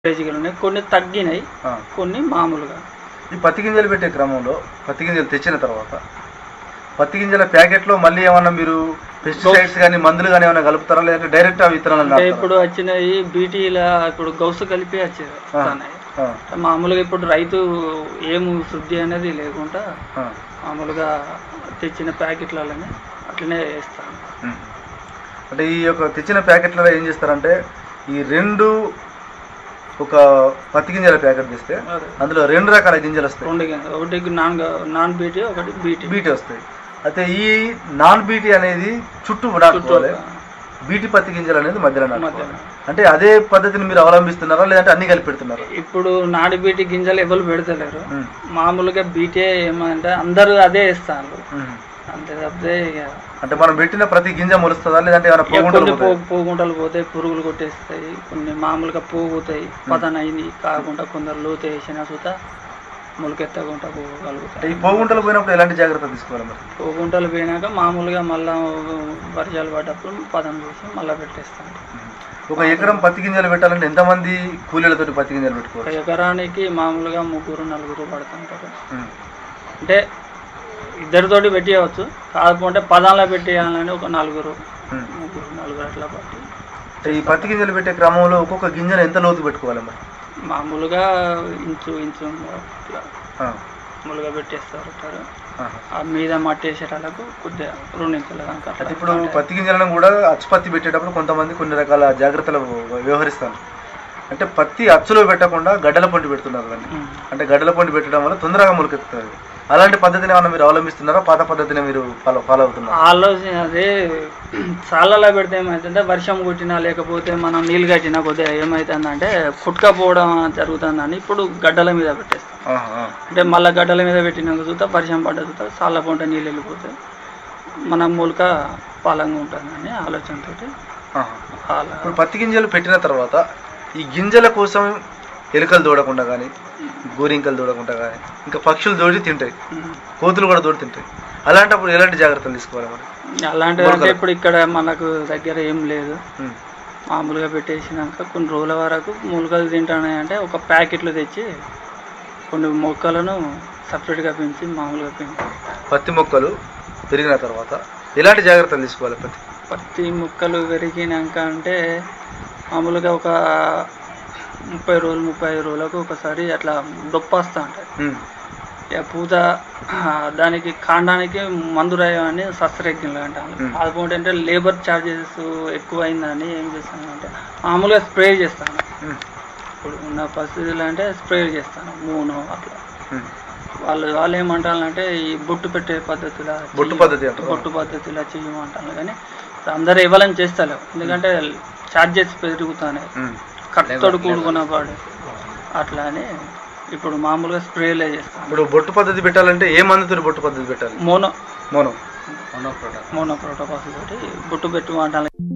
రేజికలు ఉన్నాయి కొన్ని తగ్గినాయి ఆ. కొన్ని మామూలుగా ఈ పత్తి గింజలు పెట్టే క్రమంలో పత్తి గింజలు తెచ్చిన తర్వాత పత్తి గింజల ప్యాకెట్లో మళ్ళీ ఏమన్నా మీరు పెస్టిసైడ్స్ కానీ మందులు కానీ ఏమైనా కలుపుతారా లేదంటే డైరెక్ట్ ఆ విత్తనాలు అంటే నాటుతారా? ఇప్పుడు వచ్చినాయి బీటీల ఇప్పుడు గౌసు కలిపి వచ్చేది ఆ. వస్తున్నాయి. ఆ, మామూలుగా ఇప్పుడు రైతు ఏం శుద్ధి అనేది లేకుండా ఆ, మామూలుగా తెచ్చిన ప్యాకెట్లలోనే అట్లనే వేస్తాను ఉమ్. అంటే ఈ యొక్క తెచ్చిన ప్యాకెట్లలో ఏం చేస్తారంటే ఈ రెండు ఒక పత్తి గింజల ప్యాకెట్ తెస్తే అదే. అందులో రెండు రకాల గింజలు వస్తాయి రెండు గింజలు ఒకటి నాన్ గా- నాన్ బీటీ ఒకటి బీటీ బీటీ వస్తాయి అయితే ఈ నాన్ బీటీ అనేది చుట్టూ చుట్టూ నాటుకోవాలి బీటీ పత్తి గింజలు అనేది మధ్యలో నాటుకోవాలి మధ్యలో. అంటే అదే పద్ధతిని మీరు అవలంబిస్తున్నారా లేదంటే అన్ని కలిపి పెడుతున్నారా ఇప్పుడు నాడి బీటీ గింజలు ఎవరు పెడతలేరు ఉమ్. మామూలుగా బీటీ ఏమంటే అందరూ అదే ఇస్తాను ఉమ్. అంతే తప్పితే ఇక అంటే మనం పెట్టిన ప్రతి గింజ మొలుస్తుందా లేదంటే ఏమైనా ఇక పోగుంటలు కొన్ని పోతాయా? పో- పోగుంటలు పోతాయి పురుగులు కొట్టేస్తాయి కొన్ని మామూలుగా పోగుతాయి పతన అయింది కాకుండా కొందరు లోతు వేసిన సుత మొలకెత్తకుండా అంటే పోగలుగుతాయి ఈ పోగుంటలు పోయినప్పుడు ఎలాంటి జాగ్రత్తలు తీసుకోవాలి మరి పోగుంటలు పోయినాక మామూలుగా మళ్ళా వర్షాలు పడ్డప్పుడు పదం చేసి మళ్ళీ పెట్టేస్తాం ఒక ఎకరం పత్తి గింజలు పెట్టాలంటే ఎంతమంది కూలీలతోటి పత్తి గింజలు ఒక పెట్టుకోవాలి ఎకరానికి మామూలుగా ముగ్గురు నలుగురు పడుతుంటారు ఉమ్. అంటే ఇద్దరితోటి పెట్టేయవచ్చు కాకపోతే పదాల్లో పెట్టేయాలని ఒక నలుగురు ఉమ్. ముగ్గురు నలుగురు అట్లా పట్టి అంటే ఈ పత్తి గింజలు పెట్టే క్రమంలో ఒక్కొక్క గింజను ఎంత లోతు పెట్టుకోవాలి మరి మామూలుగా ఇంచు ఇంచు అట్లా ఆ. మామూలుగా పెట్టేస్తారు ఉంటారు. ఆహా. ఆ మీద మట్టి వేసేటాలకు కొద్దిగా రెండు ఇంచుల దాకా అట్లా అయితే ఇప్పుడు పత్తి గింజలను కూడా అచ్చుపత్తి పెట్టేటప్పుడు కొంతమంది కొన్ని రకాల జాగ్రత్తలు వ్యవహరిస్తారు అంటే పత్తి అచ్చులో పెట్టకుండా గడ్డల పొంటి పెడుతున్నారు దాన్ని ఉమ్. అంటే గడ్డల పొంటి పెట్టడం వల్ల తొందరగా మొలకెత్తుతుంది అలాంటి పద్ధతిని ఏమన్నా మీరు అవలంబిస్తున్నారా పాత పద్ధతిని మీరు ఫాలో ఫాలో అవుతున్నారా ఆలోచన అదే చాలలో పెడితే ఏమవుతుందంటే వర్షం కొట్టినా లేకపోతే మనం నీళ్ళు కట్టినా కొద్దిగా ఏమవుతుందంటే కుట్టుకపోవడం జరుగుతుందని ఇప్పుడు గడ్డల మీద పెట్టేస్తాం ఆహా, ఆ. అంటే మళ్ళీ గడ్డల మీద పెట్టినాక చూస్తే వర్షం పడ్డ చూస్తే చాల పొంట నీళ్ళు వెళ్ళిపోతాయి మన మూలక పాలంగా ఉంటుందని ఆలోచనతోటి ఆహా. అలా ఇప్పుడు పత్తి గింజలు పెట్టిన తర్వాత ఈ గింజల కోసం ఎలుకలు దూడకుండా కానీ గోరింకలు దూడకుండా కానీ ఇంకా పక్షులు దూడి తింటాయి ఉమ్. కోతులు కూడా దూడి తింటాయి అలాంటప్పుడు ఎలాంటి జాగ్రత్తలు తీసుకోవాలి మరి అలాంటిది అంటే ఇప్పుడు ఇక్కడ మనకు దగ్గర ఏం లేదు ఉమ్. మామూలుగా పెట్టేసినాక కొన్ని రోజుల వరకు మూలికలు తింటానే అంటే ఒక ప్యాకెట్లు తెచ్చి కొన్ని మొక్కలను సపరేట్గా పెంచి మామూలుగా పెంచి పత్తి మొక్కలు పెరిగిన తర్వాత ఎలాంటి జాగ్రత్తలు తీసుకోవాలి పత్తి పత్తి మొక్కలు పెరిగినాక అంటే మామూలుగా ఒక ముప్పై రోజులు ముప్పై ఐదు రోజులకు ఒకసారి అట్లా దొప్ప వస్తూ ఉంటుంది ఉమ్. ఇక పూత ఆ, దానికి కాండానికి మందు రాయమని శస్త్రయజ్ఞులు అంటాను Hmm. అది అంటే లేబర్ ఛార్జెస్ ఎక్కువ అయిందని ఏం చేస్తానంటే మామూలుగా స్ప్రే చేస్తాను ఉమ్. ఇప్పుడు ఉన్న పరిస్థితులు అంటే స్ప్రే చేస్తాను మూను అట్లా ఉమ్. వాళ్ళు వాళ్ళు ఏమంటారంటే ఈ బొట్టు పెట్టే పద్ధతిలో బొట్టు చెయ్యి- పద్ధతి అంటారు. బొట్టు పద్ధతిలో చేయమంటాను కానీ ఇప్పుడు అందరూ ఇవ్వాలని చేస్తలేవు ఎందుకంటే ఛార్జెస్ పెరుగుతున్నాయి ఉమ్. కట్టుతోడు కూడుకున్న పాడు అట్లా అని ఇప్పుడు మామూలుగా స్ప్రేలే చేస్తాను ఇప్పుడు బొట్టు పద్ధతి పెట్టాలంటే ఏ మందుతో బొట్టు పద్ధతి పెట్టాలి మోనో మోనో మోనో ప్రోటోకాల్స్ తోటి బొట్టు పెట్టు అంటాను